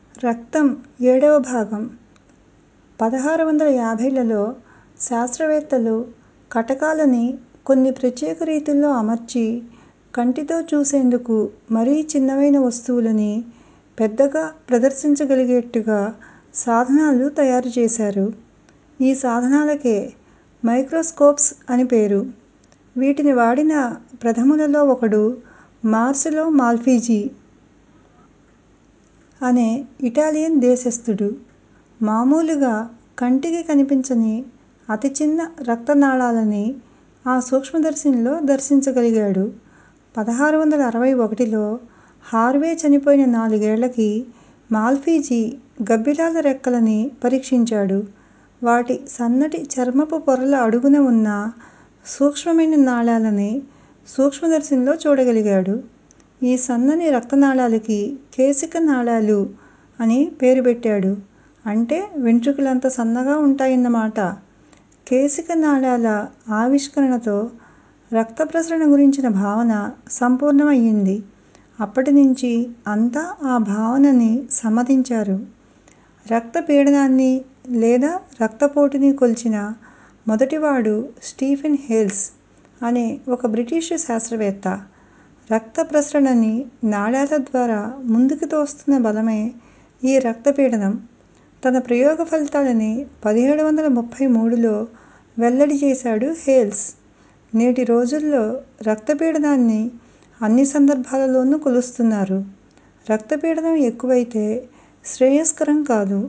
రక్తం ఏడవ భాగం పదహారు వందల యాభైలలో శాస్త్రవేత్తలు కటకాలని కొన్ని ప్రత్యేక రీతుల్లో అమర్చి కంటితో చూసేందుకు మరీ చిన్నవైన వస్తువులని పెద్దగా ప్రదర్శించగలిగేట్టుగా సాధనాలు తయారు చేశారు. ఈ సాధనాలకే మైక్రోస్కోప్స్ అని పేరు. వీటిని వాడిన ప్రథములలో ఒకడు మార్సెలో మాల్పిజి అనే ఇటాలియన్ దేశస్థుడు. మామూలుగా కంటికి కనిపించని అతి చిన్న రక్తనాళాలని ఆ సూక్ష్మదర్శినిలో దర్శించగలిగాడు. పదహారు వందల అరవై ఒకటిలో హార్వే చనిపోయిన నాలుగేళ్ళకి మాల్పిజి గబ్బిలాల రెక్కలని పరీక్షించాడు. వాటి సన్నటి చర్మపు పొరల అడుగున ఉన్న సూక్ష్మమైన నాళాలని సూక్ష్మదర్శినిలో చూడగలిగాడు. ఈ సన్నని రక్తనాళాలకి కేశిక నాళాలు అని పేరు పెట్టాడు. అంటే వెంట్రుకలంత సన్నగా ఉంటాయన్నమాట. కేశిక నాళాల ఆవిష్కరణతో రక్త ప్రసరణ గురించిన భావన సంపూర్ణమయ్యింది. అప్పటినుంచి అంతా ఆ భావనని సమ్మతించారు. రక్త పీడనాన్ని లేదా రక్తపోటుని కొలిచిన మొదటివాడు స్టీఫెన్ హేల్స్ అనే ఒక బ్రిటిషు శాస్త్రవేత్త. రక్త ప్రసరణని నాళాల ద్వారా ముందుకు తోస్తున్న బలమే ఈ రక్తపీడనం. తన ప్రయోగ ఫలితాలని పదిహేడు వందల ముప్పై మూడులో వెల్లడి చేశాడు హేల్స్. నేటి రోజుల్లో రక్తపీడనాన్ని అన్ని సందర్భాలలోనూ కొలుస్తున్నారు. రక్తపీడనం ఎక్కువైతే శ్రేయస్కరం కాదు.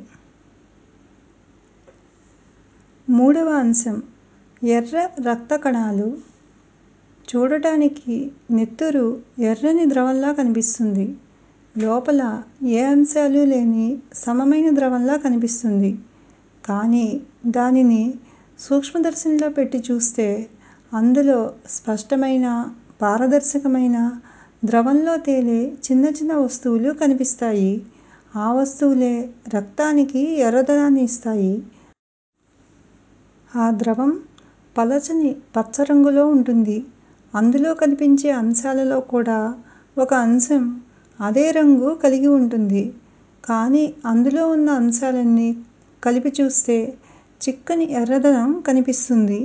మూడవ అంశం ఎర్ర రక్త కణాలు. చూడటానికి నెత్తురు ఎర్రని ద్రవంలా కనిపిస్తుంది. లోపల ఏ అంశాలూ లేని సమమైన ద్రవంలా కనిపిస్తుంది. కానీ దానిని సూక్ష్మదర్శినిలో పెట్టి చూస్తే అందులో స్పష్టమైన, పారదర్శకమైన, ద్రవంలో తేలే చిన్న చిన్న వస్తువులు కనిపిస్తాయి. ఆ వస్తువులే రక్తానికి ఎర్రదనాన్ని ఇస్తాయి. ఆ ద్రవం పలచని పచ్చ రంగులో ఉంటుంది. అందులో కనిపించే అంశాలలో కూడా ఒక అంశం అదే రంగు కలిగి ఉంటుంది. కానీ అందులో ఉన్న అంశాలన్నీ కలిపి చూస్తే చిక్కని ఎర్రదనం కనిపిస్తుంది.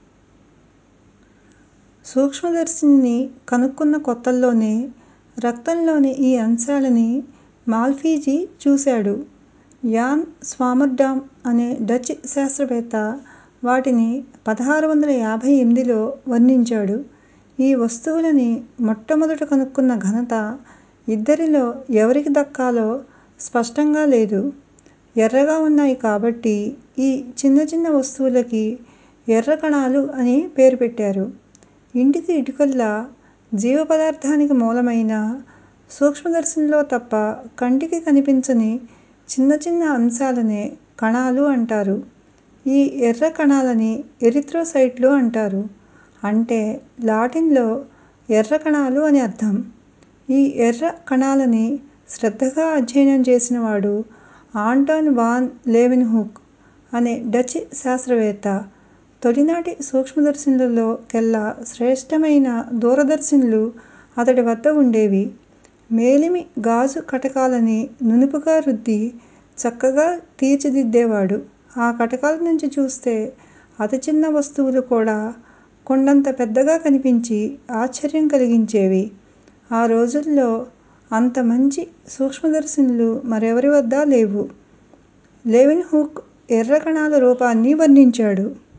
సూక్ష్మదర్శినిని కనుక్కున్న కొత్తల్లోనే రక్తంలోని ఈ అంశాలని మాల్పిజి చూశాడు. యాన్ స్వామర్డామ్ అనే డచ్ శాస్త్రవేత్త వాటిని పదహారు వందల యాభై ఎనిమిదిలో వర్ణించాడు. ఈ వస్తువులని మొట్టమొదట కనుక్కున్న ఘనత ఇద్దరిలో ఎవరికి దక్కాలో స్పష్టంగా లేదు. ఎర్రగా ఉన్నాయి కాబట్టి ఈ చిన్న చిన్న వస్తువులకి ఎర్ర కణాలు అని పేరు పెట్టారు. ఇంటికి ఇటుకల్లా జీవపదార్థానికి మూలమైన సూక్ష్మదర్శినిలో తప్ప కంటికి కనిపించని చిన్న చిన్న అంశాలనే కణాలు అంటారు. ఈ ఎర్ర కణాలని ఎరిథ్రోసైట్లు అంటారు. అంటే లాటిన్ లో ఎర్ర కణాలు అని అర్థం. ఈ ఎర్ర కణాలని శ్రద్ధగా అధ్యయనం చేసినవాడు ఆంటోన్ వాన్ లెవెన్హుక్ అనే డచ్ శాస్త్రవేత్త. తొలినాటి సూక్ష్మదర్శినులలో కెల్లా శ్రేష్టమైన దూరదర్శినులు అతడి వద్ద ఉండేవి. మేలిమి గాజు కటకాలని నునుపుగా రుద్ది చక్కగా తీర్చిదిద్దేవాడు. ఆ కటకాల నుంచి చూస్తే అతి చిన్న వస్తువులు కూడా కొండంత పెద్దగా కనిపించి ఆశ్చర్యం కలిగించేవి. ఆ రోజుల్లో అంత మంచి సూక్ష్మదర్శినులు మరెవరి వద్దా లేవు. లెవెన్హుక్ ఎర్ర కణాల రూపాన్ని వర్ణించాడు.